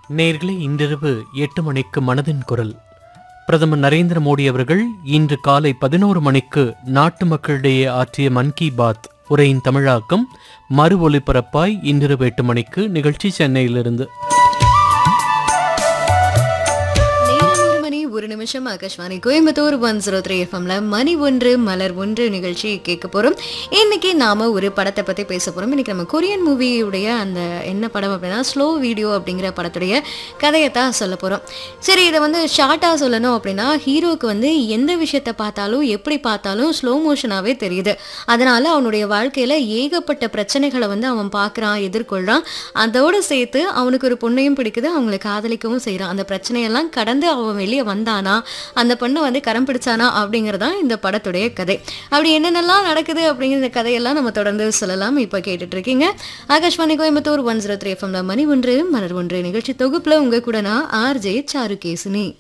நேர்களே இன்றிரவு எட்டு மணிக்கு மனதின் குரல் பிரதமர் நரேந்திர மோடி அவர்கள் இன்று காலை பதினோரு மணிக்கு நாட்டு மக்களிடையே ஆற்றிய மன் கி பாத் உரையின் தமிழாக்கம் மறு ஒலிபரப்பாய் இன்றிரவு எட்டு மணிக்கு நிகழ்ச்சி சென்னையிலிருந்து நேரம் ஒரு மணி ஒரு நிமிஷம் Akashvani Coimbatore one zero three எஃப்எம்ல மணி ஒன்று மலர் ஒன்று நிகழ்ச்சி கேட்க போறோம் இன்னைக்கு நாம ஒரு படத்தை பத்தி பேச போறோம் இன்னைக்கு நம்ம கொரியன் மூவியுடைய அந்த என்ன படம் அப்படின்னா ஸ்லோ வீடியோ அப்படிங்கிற படத்துடைய கதையை தான் சொல்ல போறோம் சரி இதை வந்து ஷார்ட்டா சொல்லணும் அப்படின்னா ஹீரோக்கு வந்து எந்த விஷயத்தை பார்த்தாலும் எப்படி பார்த்தாலும் ஸ்லோ மோஷனாவே தெரியுது அதனால அவனுடைய வாழ்க்கையில ஏகப்பட்ட பிரச்சனைகளை வந்து அவன் பார்க்கறான் எதிர்கொள்றான் அதோடு சேர்த்து அவனுக்கு ஒரு பொண்ணையும் பிடிக்குது அவங்களை காதலிக்கவும் செய்றான் அந்த பிரச்சனையெல்லாம் கடந்து அவன் வெளியே வந்தானா அந்த பொண்ணை வந்து கரம் பிடிச்சானா அப்படிங்கறதான் இந்த படத்துடைய கதை அப்படி என்னென்னலாம் நடக்குது அப்படிங்கிற இந்த கதையெல்லாம் நம்ம தொடர்ந்து சொல்லலாம் இப்போ கேட்டுட்டு இருக்கீங்க Akashvani Coimbatore one zero three எஃப்எம்ல மணி ஒன்று மலர் ஒன்று நிகழ்ச்சி தொகுப்புல உங்க கூட நான் ஆர்ஜே சாருகேசினி